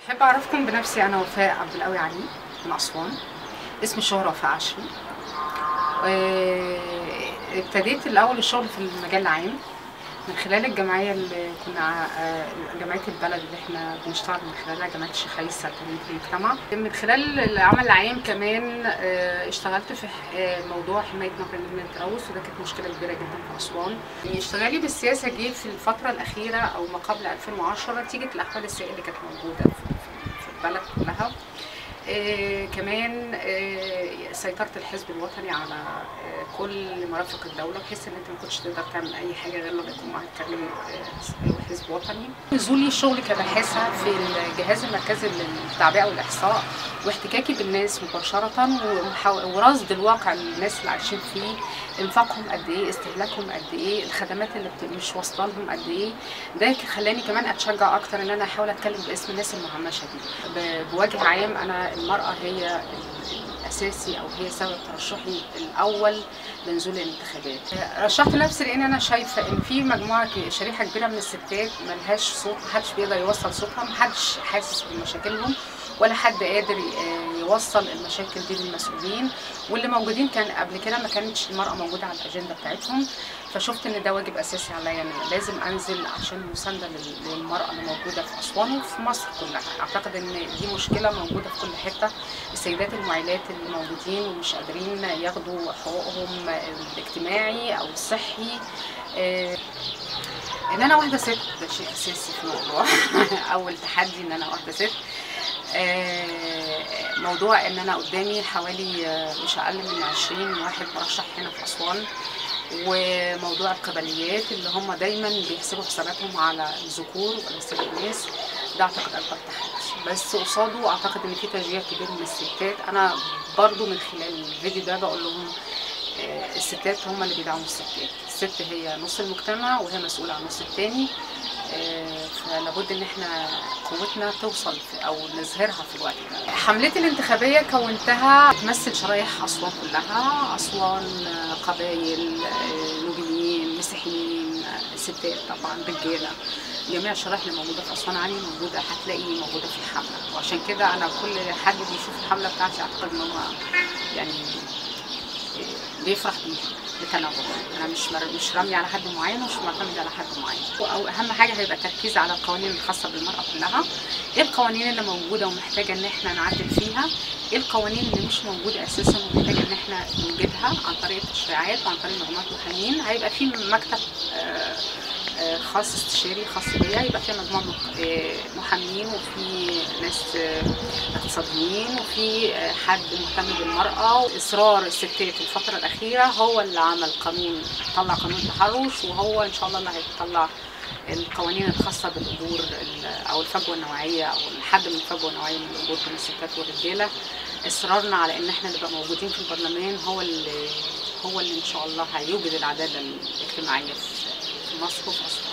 أحب أعرفكم بنفسي أنا وفاء عبد القوي علي من أسوان اسم الشهرة وفاء عشري آه، ابتديت الأول الشغل في المجال العام من خلال الجمعية اللي كنا ع- آه، جمعية البلد اللي احنا بنشتغل من خلالها جمعية الشيخ عيسى تنمية المجتمع من خلال العمل العام كمان آه، اشتغلت في ح- آه، موضوع حماية نقل النجم من التلوث وده كانت مشكلة كبيرة جدا في أسوان يعني اشتغالي بالسياسة جه في الفترة الأخيرة أو ما قبل 2010 نتيجة الأحوال السيئة اللي كانت موجودة في في- في البلد كلها آه كمان آه سيطرة الحزب الوطني على آه كل مرافق الدولة بحيث ان انت ما كنتش تقدر تعمل اي حاجة غير لما يكون معاك كريم آه حزب وطني. نزولي الشغل كباحثة في الجهاز المركزي للتعبئة والإحصاء واحتكاكي بالناس مباشرة ومحاو- ورصد الواقع للناس اللي عايشين فيه انفاقهم قد ايه استهلاكهم قد ايه الخدمات اللي بت- مش واصله لهم قد ايه ده خلاني كمان اتشجع اكتر ان انا احاول اتكلم باسم الناس المهمشه دي ب- بوجه عام انا المراه هي ال- الاساسي او هي سبب ترشحي الاول لنزول الانتخابات رشحت نفسي لان انا شايفه ان في مجموعه ك- شريحه كبيره من الستات ملهاش صوت محدش بيقدر يوصل صوتها محدش حاسس بمشاكلهم ولا حد قادر ي- يوصل المشاكل دي للمسؤولين واللي موجودين كان قبل كده ما كانتش المرأة موجودة على الأجندة بتاعتهم فشفت إن ده واجب أساسي عليا أنا لازم أنزل عشان مساندة لل- للمرأة اللي موجودة في أسوان وفي مصر كلها أعتقد إن دي مشكلة موجودة في كل حتة السيدات المعيلات اللي موجودين ومش قادرين ياخدوا حقوقهم الاجتماعي أو الصحي آه، ان انا واحده ست ده شيء اساسي في الموضوع اول تحدي ان انا واحده ست آه، موضوع ان انا قدامي حوالي آه، مش اقل من 20 واحد مرشح هنا في اسوان وموضوع القبليات اللي هم دايما بيحسبوا حساباتهم على الذكور وليس الناس ده اعتقد اكبر تحدي بس قصاده اعتقد ان في تشجيع كبير من الستات انا برضو من خلال الفيديو ده بقول لهم آه، الستات هم اللي بيدعموا الستات الست هي نص المجتمع وهي مسؤولة عن النص التاني آه، فلابد ان احنا قوتنا توصل في او نظهرها في الوقت ده حملتي الانتخابية كونتها تمثل شرايح اسوان كلها اسوان آه، قبايل آه، نوبيين مسيحيين آه، ستات طبعا رجاله جميع الشرايح اللي موجوده في اسوان علي موجوده هتلاقي موجوده في الحمله وعشان كده انا كل حد بيشوف الحمله بتاعتي اعتقد ان هو يعني بيفرح بيها بتنوع انا مش مر... مش راميه على حد معين ومش معتمده على حد معين او اهم حاجه هيبقى التركيز على القوانين الخاصه بالمراه كلها ايه القوانين اللي موجوده ومحتاجه ان احنا نعدل فيها ايه القوانين اللي مش موجوده اساسا ومحتاجه ان احنا نوجدها عن طريق التشريعات وعن طريق مجموعات محامين هيبقى في مكتب آه، آه، خاص استشاري خاص بيا يبقى فيها مجموعه مق- آه، محامين وفي ناس آه، اقتصاديين وفي آه، حد مهتم بالمراه اصرار الستات الفتره الاخيره هو اللي عمل قانون طلع قانون التحرش وهو ان شاء الله اللي هيطلع القوانين الخاصه بالاجور ال- او الفجوه النوعيه او الحد من الفجوه النوعيه من الاجور بين الستات والرجاله اصرارنا على ان احنا نبقى موجودين في البرلمان هو اللي هو اللي ان شاء الله هيوجد العداله الاجتماعيه في في مصر وفي اسوان